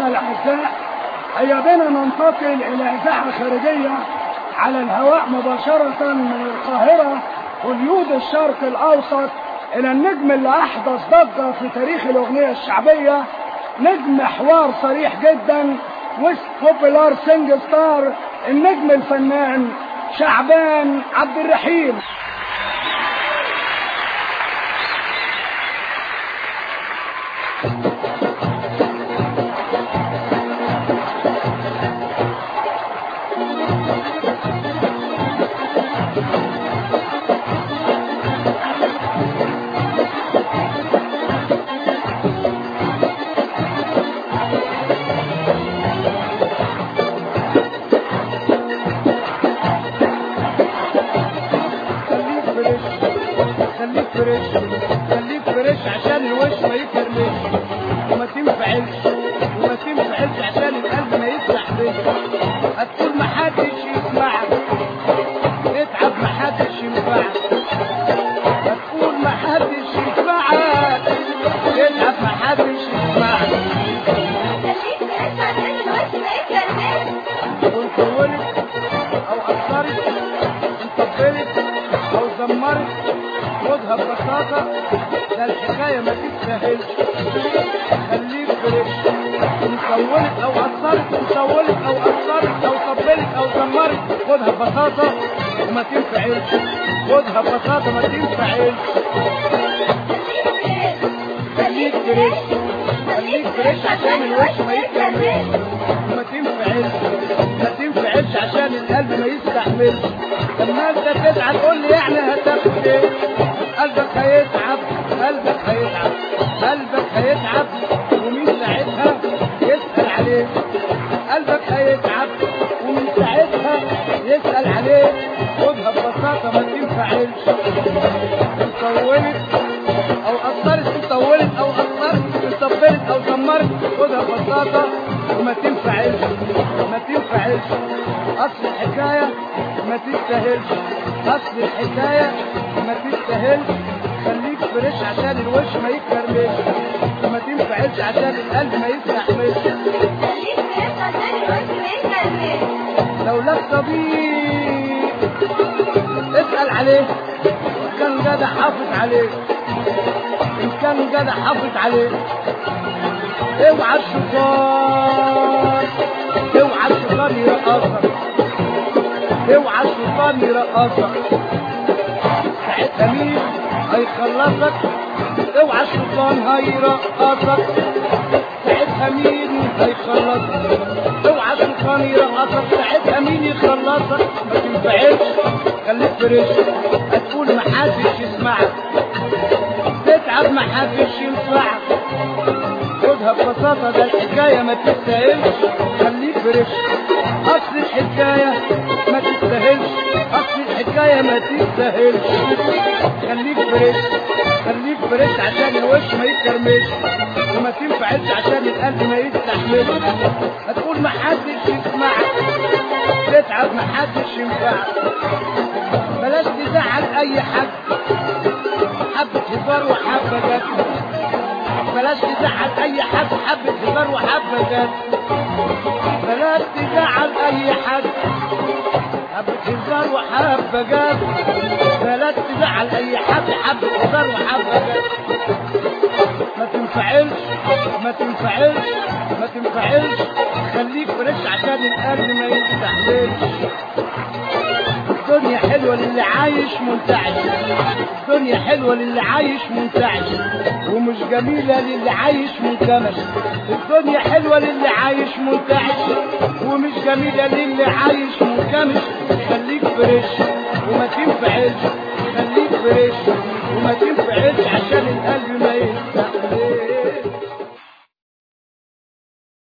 مستمعينا الاعزاء هيا بنا ننتقل الى اذاعه خارجيه على الهواء مباشره من القاهره هوليود الشرق الاوسط الى النجم اللي احدث ضجه في تاريخ الاغنيه الشعبيه نجم حوار صريح جدا ويست بوبولار سينج ستار النجم الفنان شعبان عبد الرحيم خليك فريش خليك فريش خليك فريش عشان الوش ما يكرمش وما تنفعلش وما تنفعلش عشان القلب ما يستحملش هتقول ما حدش يسمعك اتعب ما حدش ينفعك هتقول ما حدش يسمعك اتعب ما حدش يسمعك وانطولت او قصرت انطبلت او زمرت خدها ببساطة ده الحكاية ما تتسهلش خليك فريش انطولت او قصرت انطولت او قصرت او طبلت او زمرت خدها ببساطة وما تنفعلش خدها ببساطة ما تنفعلش خليك فريش خليك فريش عشان الوش ما يتكملش وما تنفعلش ما تنفعلش عشان القلب ما يستحملش لما انت تزعل قول لي يعني هتاخد ايه قلبك هيتعب قلبك هيتعب قلبك هيتعب ومين ساعتها يسأل عليه قلبك هيتعب ومن ساعتها يسأل عليه خدها ببساطة ما تنفعلش طولت او قصرت طولت او قصرت طبلت او زمرت خدها ببساطة وما تنفعلش ما تنفعلش اصل الحكاية ما تستاهلش اصل الحكاية ما تستاهلش خليك فريش عشان الوش ما يتكرمش وما تنفعلش عشان القلب ما يستحملش لو لك صديق اسأل عليه إن كان جدع حافظ عليه إن كان جدع حافظ عليه اوعى الشيطان اوعى الشيطان يرقصك اوعى الشيطان يرقصك ساعتها مين هيخلصك اوعى الشيطان هيرقصك ساعتها مين هيخلصك اوعى الشيطان يرقصك ساعتها مين يخلصك ما تنفعلش خليك فريش هتقول محدش يسمعك تتعب محدش ينفعك خدها ببساطة ده الحكاية ما تستاهلش خليك فريش أصل الحكاية ما تستاهلش أصل الحكاية ما تستاهلش خليك فريش خليك فريش عشان الوش ما يتكرمش وما تنفعلش عشان القلب ما يستحملش هتقول ما حدش يسمعك تتعب ما حدش ينفعك بلاش تزعل أي حد حبة هزار وحبة جد بلاش تزعل اي حد حبة هزار وحبة جد بلاش تزعل اي حد حبة هزار وحبة جد بلاش تزعل اي حد حبة هزار وحبة جد ما تنفعلش ما تنفعلش ما تنفعلش خليك فريش عشان القلب ما يستحملش الدنيا حلوة للي عايش منتعش الدنيا حلوة للي عايش منتعش ومش جميلة للي عايش منكمش الدنيا حلوة للي عايش منتعش ومش جميلة للي عايش منكمش خليك فريش وما تنفعلش خليك فريش وما تنفعلش عشان القلب ما يستحملش